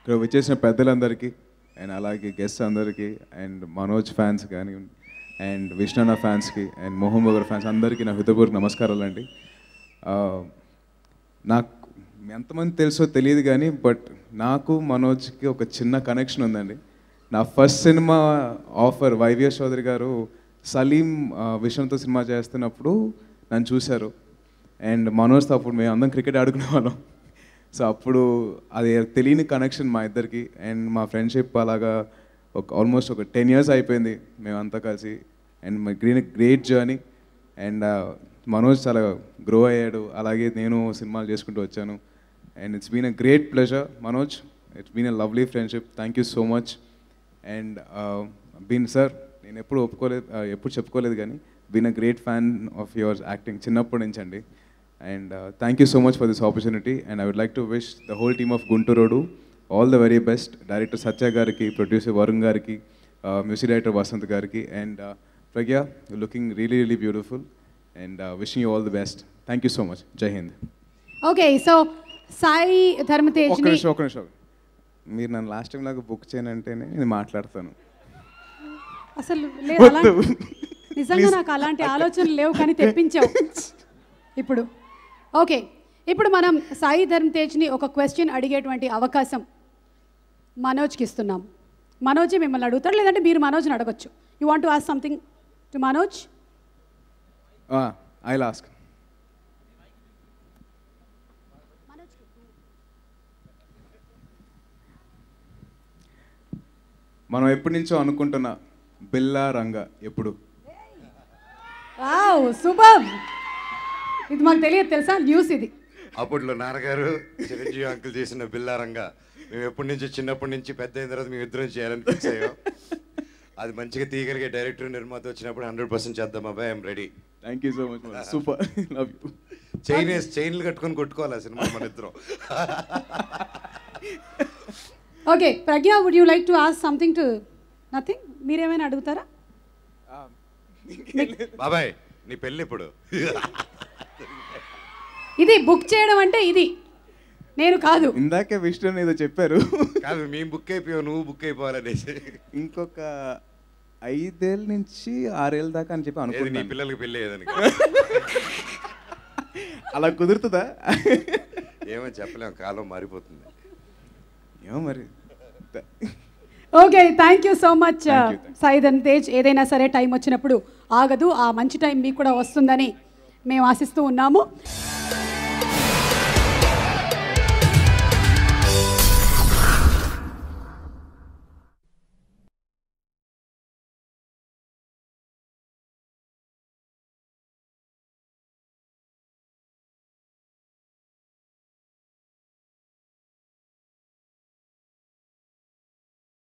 ఇక్కడ వచ్చేసిన పెద్దలందరికీ అండ్ అలాగే గెస్ట్ అందరికీ అండ్ మనోజ్ ఫ్యాన్స్ కానీ అండ్ విష్ణన్న ఫ్యాన్స్కి అండ్ మోహన్ బగర్ ఫ్యాన్స్ అందరికీ నా హృదయపూర్వక నమస్కారాలండి ఆ, నాకు ఎంతమంది తెలుసో తెలియదు కానీ బట్ నాకు మనోజ్కి ఒక చిన్న కనెక్షన్ ఉందండి నా first cinema offer YVS Chowdary garu Saleem ఆ, విషయంతో సినిమా చేస్తున్నప్పుడు నన్ను చూశారు అండ్ మనోజ్తో అప్పుడు మేము అందరం క్రికెట్ ఆడుకునే వాళ్ళం సో అప్పుడు అది తెలియని కనెక్షన్ మా ఇద్దరికి అండ్ మా ఫ్రెండ్షిప్ అలాగా ఒక ఆల్మోస్ట్ ఒక టెన్ ఇయర్స్ అయిపోయింది మేమంతా కలిసి and my green great journey and Manoj చాలా గ్రో అయ్యాడు అలాగే నేను సినిమాలు చేసుకుంటూ వచ్చాను and it's been a great pleasure Manoj it's been a lovely friendship thank you so much and been sir నేను ఎప్పుడు ఒప్పుకోలేదు uh, ఎప్పుడు చెప్పుకోలేదు కానీ been a great fan of yours acting చిన్నప్పటి నుంచి అండి and thank you so much for this opportunity and I would like to wish the whole team of Gunturodu all the very best director Satya గారికి producer Varun గారికి music director Vasanth గారికి and Pragya looking really really beautiful and wishing you all the best thank you so much జై హింద్ okay so Sai ఒక్క ధర్మతేజ్ని నిమిషం ఒక్క నిమిషం మీరు నన్ను లాస్ట్ టైం లాగా బుక్ చేయనంటేనే నేను మాట్లాడతాను అసలు లేదు వద్దు. అలాంటి- నిజంగా నాకు అలాంటి ఆలోచనలు లేవు కానీ తెప్పించావు ఇప్పుడు ఓకే ఇప్పుడు మనం సాయి ధర్మ్ తేజ్ని ఒక క్వశ్చన్ అడిగేటువంటి అవకాశం మనోజ్కి ఇస్తున్నాం మనోజే మిమ్మల్ని అడుగుతాడు లేదంటే మీరు మనోజ్ని అడగొచ్చు you want to ask something to Manoj I ask మనం ఎప్పటి నుంచో అనుకుంటున్న బిల్లా రంగ ఎప్పుడు వావ్ సూపర్ ఇది మాకు తెలియదు తెలుసా న్యూస్ ఇది అప్పట్లో నాన్నగారు చిరంజీవి అంకుల్ చేసిన బిల్లారంగా మేము ఎప్పటి నుంచి చిన్నప్పటి నుంచి పెద్ద అయిన తర్వాత మేము ఇద్దరం చేయాలని ఫిక్స్ అయ్యాం అది మంచిగా తీయగలిగే డైరెక్టర్ నిర్మాత వచ్చినప్పుడు హండ్రెడ్ పర్సెంట్ చేద్దాం అబ్బాయి I'm ready thank you so much super love you chain వేసి చైన్లు కట్టుకొని కొట్టుకోవాలి ఆ సినిమా మన ఇద్దరం okay Pragya would you like to ask something to nothing మీరేమైనా అడుగుతారా బాబాయ్ నీ పెళ్ళి ఇప్పుడు ఇది బుక్ చేయడం అంటే ఇది నేను కాదు ఇందాకే విష్ణు ఏదో చెప్పారు కాదు మేము బుక్ అయిపోయావు నువ్వు బుక్ అయిపోవాలనేసి ఇంకొక ఐదేళ్ళ నుంచి ఆరేళ్ళ దాకా అని చెప్పి ఏది నీ అనుకుంటున్నాను పిల్లలకి పెళ్ళి ఏదని అలా కుదురుతుందా ఏమో చెప్పలేం కాలం మారిపోతుంది ఏమో మరి okay thank you so much Thank you, thank Saidharam Tej ఏదైనా సరే టైం వచ్చినప్పుడు ఆగదు ఆ మంచి టైం మీకు కూడా వస్తుందని మేము ఆశిస్తూ ఉన్నాము